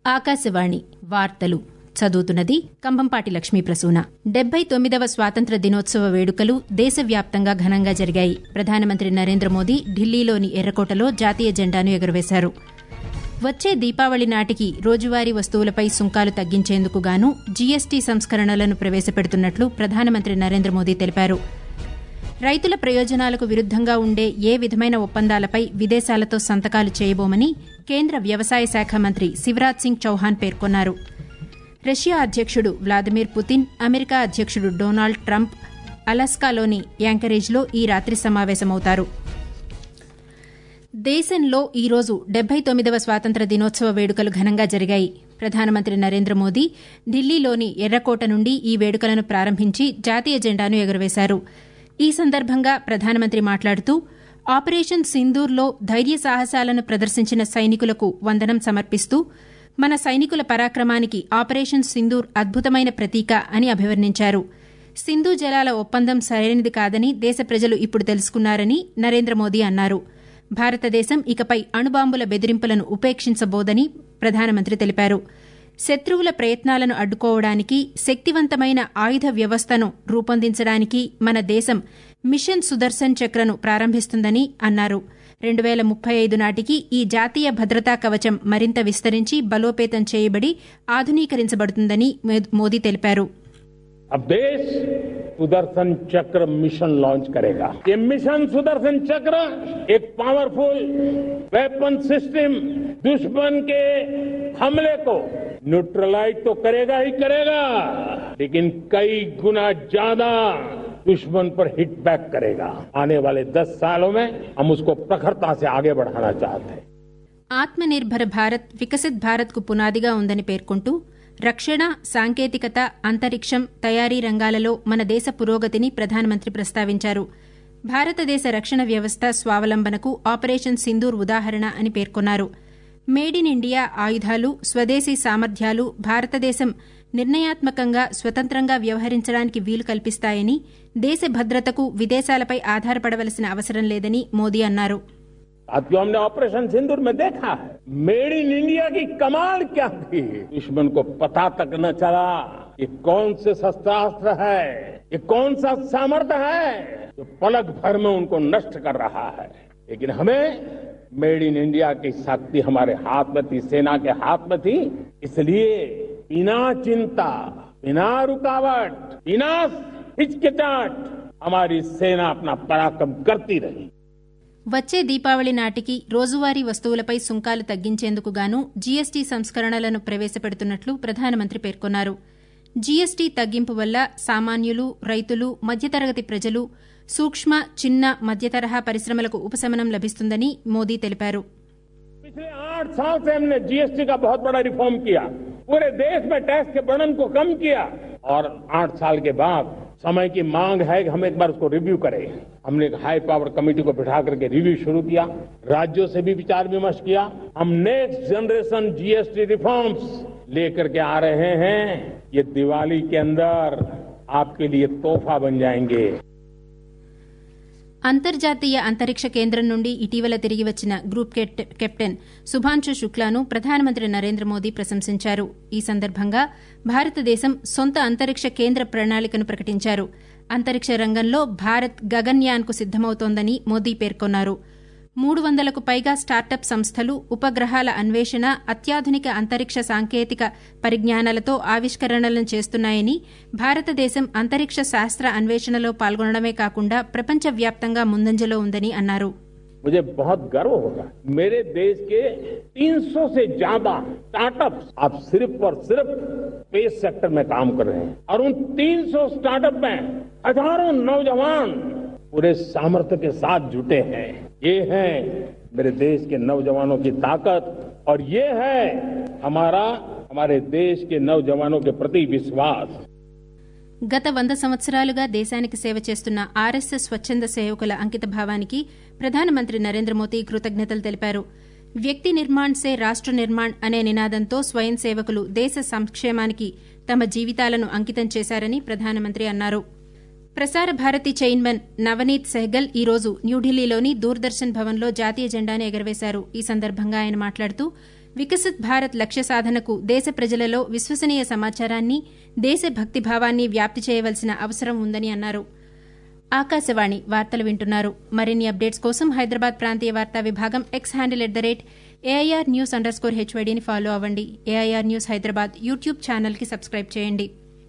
ఆకాశవాణి వార్తలు చదువుతున్నది కంభంపాటి లక్ష్మీ ప్రసూన డెబ్బై తొమ్మిదవ స్వాతంత్ర దినోత్సవ వేడుకలు దేశవ్యాప్తంగా ఘనంగా జరిగాయి ప్రధానమంత్రి నరేంద్ర మోదీ ఢిల్లీలోని ఎర్రకోటలో జాతీయ జెండాను ఎగురవేశారు వచ్చే దీపావళి నాటికి రోజువారీ వస్తువులపై సుంకాలు తగ్గించేందుకు గాను జీఎస్టీ సంస్కరణలను ప్రవేశపెడుతున్నట్లు ప్రధానమంత్రి నరేంద్ర మోదీ తెలిపారు రైతుల ప్రయోజనాలకు విరుద్దంగా ఉండే ఏ విధమైన ఒప్పందాలపై విదేశాలతో సంతకాలు చేయబోమని కేంద్ర వ్యవసాయ శాఖ మంత్రి శివరాజ్ సింగ్ చౌహాన్ పేర్కొన్నారు రష్యా అధ్యక్షుడు వ్లాదిమిర్ పుతిన్ అమెరికా అధ్యక్షుడు డొనాల్డ్ ట్రంప్ అలాస్కాలోని యాంకరేజ్లో ఈ రాత్రి సమావేశమవుతారు దేశంలో ఈరోజు డెబ్బై తొమ్మిదవ స్వాతంత్ర దినోత్సవ వేడుకలు ఘనంగా జరిగాయి ప్రధానమంత్రి నరేంద్ర మోదీ ఢిల్లీలోని ఎర్రకోట నుండి ఈ వేడుకలను ప్రారంభించి జాతీయ జెండాను ఎగురవేశారు ఈ సందర్భంగా ప్రధానమంత్రి మాట్లాడుతూ ఆపరేషన్ సింధూర్లో ధైర్య సాహసాలను ప్రదర్శించిన సైనికులకు వందనం సమర్పిస్తూ మన సైనికుల పరాక్రమానికి ఆపరేషన్ సింధూర్ అద్భుతమైన ప్రతీక అని అభివర్ణించారు సింధు జలాల ఒప్పందం సరైనది కాదని దేశ ప్రజలు ఇప్పుడు తెలుసుకున్నారని నరేంద్ర మోదీ అన్నారు భారతదేశం ఇకపై అణుబాంబుల బెదిరింపులను ఉపేక్షించబోదని ప్రధానమంత్రి తెలిపారు శత్రువుల ప్రయత్నాలను అడ్డుకోవడానికి శక్తివంతమైన ఆయుధ వ్యవస్థను రూపొందించడానికి మన దేశం మిషన్ సుదర్శన్ చక్రను ప్రారంభిస్తుందని అన్నారు రెండు వేల ముప్పై ఐదు నాటికి ఈ జాతీయ భద్రతా కవచం మరింత విస్తరించి బలోపేతం చేయబడి ఆధునీకరించబడుతుందని మోదీ తెలిపారు अब देश सुदर्शन चक्र मिशन लॉन्च करेगा ये मिशन सुदर्शन चक्र एक पावरफुल वेपन सिस्टम दुश्मन के हमले को न्यूट्रलाइज तो करेगा ही करेगा लेकिन कई गुना ज्यादा दुश्मन पर हिट बैक करेगा आने वाले दस सालों में हम उसको प्रखरता से आगे बढ़ाना चाहते हैं ఆత్మనిర్భర్ భారత్ వికసిత్ భారత్కు పునాదిగా ఉందని పేర్కొంటూ రక్షణ సాంకేతికత అంతరిక్షం తయారీ రంగాలలో మన దేశ పురోగతిని ప్రధానమంత్రి ప్రస్తావించారు భారతదేశ రక్షణ వ్యవస్థ స్వావలంబనకు ఆపరేషన్ సింధూర్ ఉదాహరణ అని పేర్కొన్నారు మేడ్ ఇన్ ఇండియా ఆయుధాలు స్వదేశీ సామర్థ్యాలు భారతదేశం నిర్ణయాత్మకంగా స్వతంత్రంగా వ్యవహరించడానికి వీలు కల్పిస్తాయని దేశ భద్రతకు విదేశాలపై ఆధారపడవలసిన అవసరం లేదని మోదీ అన్నారు साथियों हमने ऑपरेशन सिंदूर में देखा है मेड इन इंडिया की कमाल क्या थी दुश्मन को पता तक न चला ये कौन से शस्त्रास्त्र है ये कौन सा सामर्थ्य है जो पलक भर में उनको नष्ट कर रहा है लेकिन हमें मेड इन इंडिया की शक्ति हमारे हाथ में थी सेना के हाथ में थी इसलिए बिना चिंता बिना रुकावट बिना हिचकिचाट हमारी सेना अपना पराक्रम करती रही వచ్చే దీపావళి నాటికి రోజువారీ వస్తువులపై సుంకాలు తగ్గించేందుకు గాను జీఎస్టీ సంస్కరణలను ప్రవేశపెడుతున్నట్లు ప్రధానమంత్రి పేర్కొన్నారు జీఎస్టీ తగ్గింపు వల్ల సామాన్యులు రైతులు మధ్యతరగతి ప్రజలు సూక్ష్మ చిన్న మధ్యతరహా పరిశ్రమలకు ఉపశమనం లభిస్తుందని మోదీ తెలిపారు पिछले आठ साल से हमने जीएसटी का बहुत बड़ा रिफॉर्म किया पूरे देश में टैक्स के बर्डन को कम किया और आठ साल के बाद समय की मांग है कि हम एक बार उसको रिव्यू करें हमने एक हाई पावर कमेटी को बिठा करके रिव्यू शुरू किया राज्यों से भी विचार विमर्श किया हम नेक्स्ट जनरेशन जीएसटी रिफॉर्म्स लेकर के आ रहे हैं ये दिवाली के अंदर आपके लिए तोहफा बन जाएंगे అంతర్జాతీయ అంతరిక్ష కేంద్రం నుండి ఇటీవల తిరిగి వచ్చిన గ్రూప్ కెప్టెన్ శుభాంశు శుక్లాను ప్రధానమంత్రి నరేంద్ర మోదీ ప్రశంసించారు ఈ సందర్భంగా భారతదేశం సొంత అంతరిక్ష కేంద్ర ప్రణాళికను ప్రకటించారు అంతరిక్ష రంగంలో భారత్ గగన్యాన్కు సిద్దమవుతోందని మోదీ పేర్కొన్నారు మూడు వందలకు పైగా స్టార్టప్ సంస్థలు ఉపగ్రహాల అన్వేషణ అత్యాధునిక అంతరిక్ష సాంకేతిక పరిజ్ఞానాలతో ఆవిష్కరణలను చేస్తున్నాయని భారతదేశం అంతరిక్ష శాస్త్ర అన్వేషణలో పాల్గొనడమే కాకుండా ప్రపంచవ్యాప్తంగా ముందంజలో ఉందని అన్నారు मुझे बहुत गर्व होगा मेरे देश के 300 से ज्यादा स्टार्टअप्स अब सिर्फ और सिर्फ स्पेस सेक्टर में काम कर रहे हैं और उन 300 स्टार्टअप में हजारों नौजवान पूरे सामर्थ्य के साथ जुटे हैं ये है मेरे देश के नौजवानों की ताकत और ये है हमारा हमारे देश के नौजवानों के प्रति विश्वास గత వంద సంవత్సరాలుగా దేశానికి సేవ చేస్తున్న ఆర్ఎస్ఎస్ స్వచ్ఛంద సేవకుల అంకిత భావానికి ప్రధానమంత్రి నరేంద్ర మోదీ కృతజ్ఞతలు తెలిపారు వ్యక్తి నిర్మాణ్ సే రాష్ట నిర్మాణ్ అనే నినాదంతో స్వయం సేవకులు దేశ సంక్షేమానికి తమ జీవితాలను అంకితం చేశారని ప్రధానమంత్రి అన్నారు ప్రసార భారతి చైర్మన్ నవనీత్ సెహ్గల్ ఈ రోజు న్యూఢిల్లీలోని దూరదర్శన్ భవన్లో జాతీయ జెండాను ఎగరవేశారు ఈ సందర్భంగా ఆయన మాట్లాడుతూ వికసిత్ భారత్ లక్ష్య సాధనకు దేశ ప్రజలలో విశ్వసనీయ సమాచారాన్ని దేశ భక్తిభావాన్ని వ్యాప్తి చేయవలసిన అవసరం ఉందని అన్నారు ఆకాశవాణి వార్తలు వింటున్నారు మరిన్ని అప్డేట్స్ కోసం హైదరాబాద్ ప్రాంతీయ వార్తా విభాగం X handle at the rate AIR news underscore హెచ్వైడీని ఫాలో అవ్వండి ఏఐఆర్ న్యూస్ హైదరాబాద్ యూట్యూబ్ ఛానల్కి సబ్స్క్రైబ్ చేయండి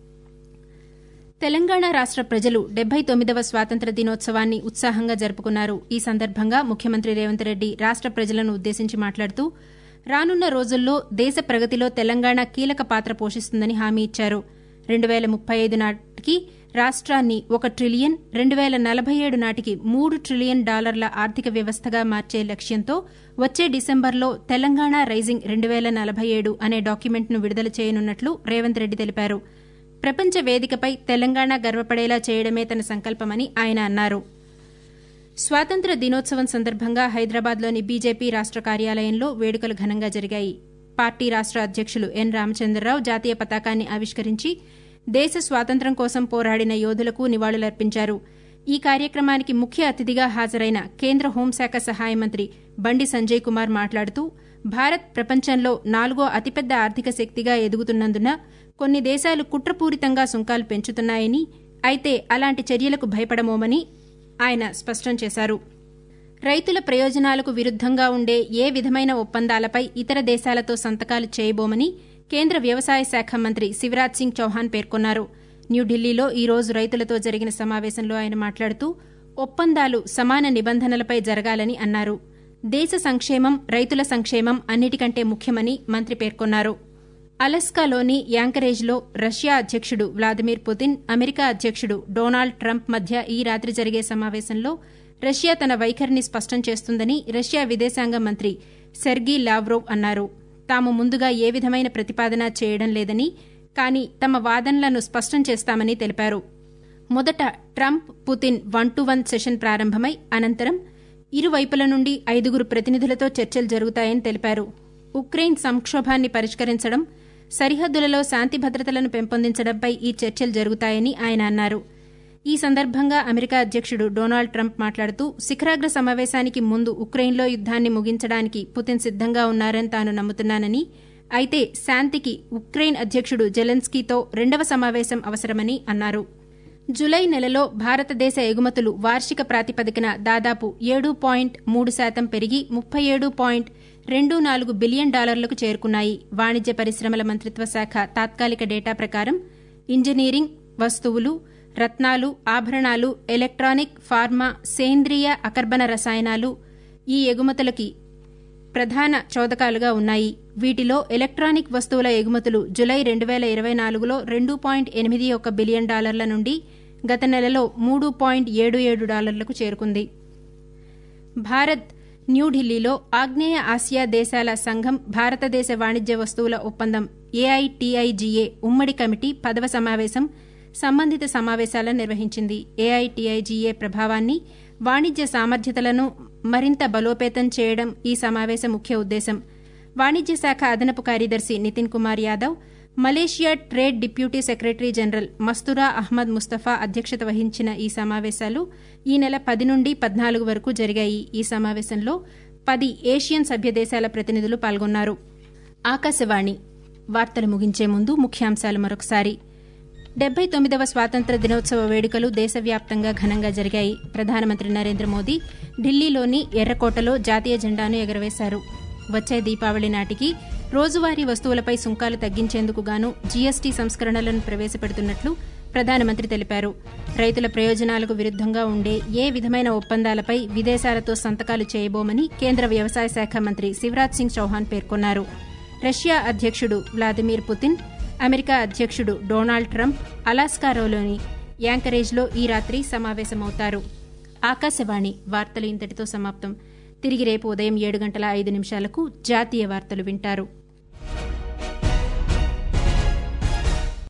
తెలంగాణ రాష్ట ప్రజలు డెబ్బై తొమ్మిదవ స్వాతంత్ర దినోత్సవాన్ని ఉత్సాహంగా జరుపుకున్నారు ఈ సందర్భంగా ముఖ్యమంత్రి రేవంత్ రెడ్డి రాష్ట ప్రజలను ఉద్దేశించి మాట్లాడుతూ రానున్న రోజుల్లో దేశ ప్రగతిలో తెలంగాణ కీలక పాత్ర పోషిస్తుందని హామీ ఇచ్చారు రెండు వేల ముప్పై ఐదు నాటికి రాష్ట్రాన్ని ఒక ట్రిలియన్ రెండు వేల నలభై ఏడు నాటికి మూడు ట్రిలియన్ డాలర్ల ఆర్థిక వ్యవస్థగా మార్చే లక్ష్యంతో వచ్చే డిసెంబర్లో తెలంగాణ రైజింగ్ రెండు వేల నలభై ఏడు అనే డాక్యుమెంట్ను విడుదల చేయనున్నట్లు రేవంత్ రెడ్డి తెలిపారు ప్రపంచ వేదికపై తెలంగాణ గర్వపడేలా చేయడమే తన సంకల్పమని ఆయన అన్నారు స్వాతంత్ర దినోత్సవం సందర్భంగా హైదరాబాద్లోని బీజేపీ రాష్ట కార్యాలయంలో వేడుకలు ఘనంగా జరిగాయి పార్టీ రాష్ట అధ్యకులు ఎన్ రామచంద్రరావు జాతీయ పతాకాన్ని ఆవిష్కరించి దేశ స్వాతంత్ర్యం కోసం పోరాడిన యోధులకు నివాళులర్పించారు ఈ కార్యక్రమానికి ముఖ్య అతిథిగా హాజరైన కేంద్ర హోంశాఖ సహాయ మంత్రి బండి సంజయ్ కుమార్ మాట్లాడుతూ భారత్ ప్రపంచంలో నాలుగో అతిపెద్ద ఆర్థిక శక్తిగా ఎదుగుతున్నందున కొన్ని దేశాలు కుట్రపూరితంగా సుంకాలు పెంచుతున్నాయని అయితే అలాంటి చర్యలకు భయపడమోమని ఆయన స్పష్టం చేశారు రైతుల ప్రయోజనాలకు విరుద్దంగా ఉండే ఏ విధమైన ఒప్పందాలపై ఇతర దేశాలతో సంతకాలు చేయబోమని కేంద్ర వ్యవసాయ శాఖ మంత్రి శివరాజ్ సింగ్ చౌహాన్ పేర్కొన్నారు న్యూఢిల్లీలో ఈ రోజు రైతులతో జరిగిన సమావేశంలో ఆయన మాట్లాడుతూ ఒప్పందాలు సమాన నిబంధనలపై జరగాలని అన్నారు దేశ సంక్షేమం రైతుల సంక్షేమం అన్నిటికంటే ముఖ్యమని మంత్రి పేర్కొన్నారు అలస్కాలోని యాంకరేజ్లో రష్యా అధ్యకుడు వ్లాదిమిర్ పుతిన్ అమెరికా అధ్యకుడు డొనాల్డ్ ట్రంప్ మధ్య ఈ రాత్రి జరిగే సమావేశంలో రష్యా తన వైఖరిని స్పష్టం చేస్తుందని రష్యా విదేశాంగ మంత్రి సెర్గీ లావ్రోవ్ అన్నారు తాము ముందుగా ఏ విధమైన ప్రతిపాదన చేయడం లేదని కానీ తమ వాదనలను స్పష్టం చేస్తామని తెలిపారు మొదట Trump Putin one to one session ప్రారంభమై అనంతరం ఇరువైపుల నుండి ఐదుగురు ప్రతినిధులతో చర్చలు జరుగుతాయని తెలిపారు ఉక్రెయిన్ సంక్షోభాన్ని పరిష్కరించడం సరిహద్దులలో శాంతి భద్రతలను పెంపొందించడంపై ఈ చర్చలు జరుగుతాయని ఆయన అన్నారు ఈ సందర్భంగా అమెరికా అధ్యకుడు డొనాల్డ్ ట్రంప్ మాట్లాడుతూ శిఖరాగ్ర సమావేశానికి ముందు ఉక్రెయిన్లో యుద్దాన్ని ముగించడానికి పుతిన్ సిద్దంగా ఉన్నారని తాను నమ్ముతున్నానని అయితే శాంతికి ఉక్రెయిన్ అధ్యకుడు జెలెన్స్కీతో రెండవ సమావేశం అవసరమని అన్నారు జులై నెలలో భారతదేశ ఎగుమతులు వార్షిక ప్రాతిపదికన దాదాపు ఏడు పాయింట్ మూడు శాతం పెరిగి ముప్పై ఏడు పాయింట్ రెండు నాలుగు బిలియన్ డాలర్లకు చేరుకున్నాయి వాణిజ్య పరిశ్రమల మంత్రిత్వ శాఖ తాత్కాలిక డేటా ప్రకారం ఇంజనీరింగ్ వస్తువులు రత్నాలు ఆభరణాలు ఎలక్ట్రానిక్ ఫార్మా సేంద్రియ అకర్బన రసాయనాలు ఈ ఎగుమతులకి ప్రధాన చోదకాలుగా ఉన్నాయి వీటిలో ఎలక్ట్రానిక్ వస్తువుల ఎగుమతులు జులై రెండు వేల ఇరవై నాలుగులో రెండు పాయింట్ ఎనిమిది ఒక బిలియన్ డాలర్ల నుండి గత నెలలో మూడు పాయింట్ ఏడు ఏడు డాలర్లకు చేరుకుంది భారత్ న్యూఢిల్లీలో ఆగ్నేయ ఆసియా దేశాల సంఘం భారతదేశ వాణిజ్య వస్తువుల ఒప్పందం ఏఐటీఐజీఏ ఉమ్మడి కమిటీ పదవ సమావేశం సంబంధిత సమావేశాలను నిర్వహించింది ఏఐటీఐజీఏ ప్రభావాన్ని వాణిజ్య సామర్థ్యతలను మరింత బలోపేతం చేయడం ఈ సమావేశం ముఖ్య ఉద్దేశం వాణిజ్య శాఖ అదనపు కార్యదర్శి Nitin Kumar Yadav Malaysia trade deputy secretary general Mastura Ahmad Mustafa అధ్యక్షత వహించిన ఈ సమావేశాలు ఈ నెల పది నుండి పద్నాలుగు వరకు జరిగాయి ఈ సమావేశంలో పది ఏషియన్ సభ్య దేశాల ప్రతినిధులు పాల్గొన్నారు ఆకాశవాణి వార్తలు ముగించే ముందు ముఖ్యాంశాలు మరొకసారి డెబ్బై తొమ్మిదవ స్వాతంత్ర దినోత్సవ వేడుకలు దేశవ్యాప్తంగా ఘనంగా జరిగాయి ప్రధానమంత్రి నరేంద్ర మోదీ ఢిల్లీలోని ఎర్రకోటలో జాతీయ జెండాను ఎగురవేశారు వచ్చే దీపావళి నాటికి రోజువారీ వస్తువులపై సుంకాలు తగ్గించేందుకు గాను జీఎస్టీ సంస్కరణలను ప్రవేశపెడుతున్నట్లు ప్రధానమంత్రి తెలిపారు రైతుల ప్రయోజనాలకు విరుద్దంగా ఉండే ఏ విధమైన ఒప్పందాలపై విదేశాలతో సంతకాలు చేయబోమని కేంద్ర వ్యవసాయ శాఖ మంత్రి శివరాజ్ సింగ్ చౌహాన్ పేర్కొన్నారు రష్యా అధ్యకుడు వ్లాదిమిర్ పుతిన్ అమెరికా అధ్యకుడు డొనాల్డ్ ట్రంప్ అలాస్కారోలోని యాంకరేజ్లో ఈ రాత్రి సమావేశమవుతారు ఆకాశవాణి వార్తలు ఇంతటితో సమాప్తం తిరిగి రేపు ఉదయం ఏడు గంటల ఐదు నిమిషాలకు జాతీయ వార్తలు వింటారు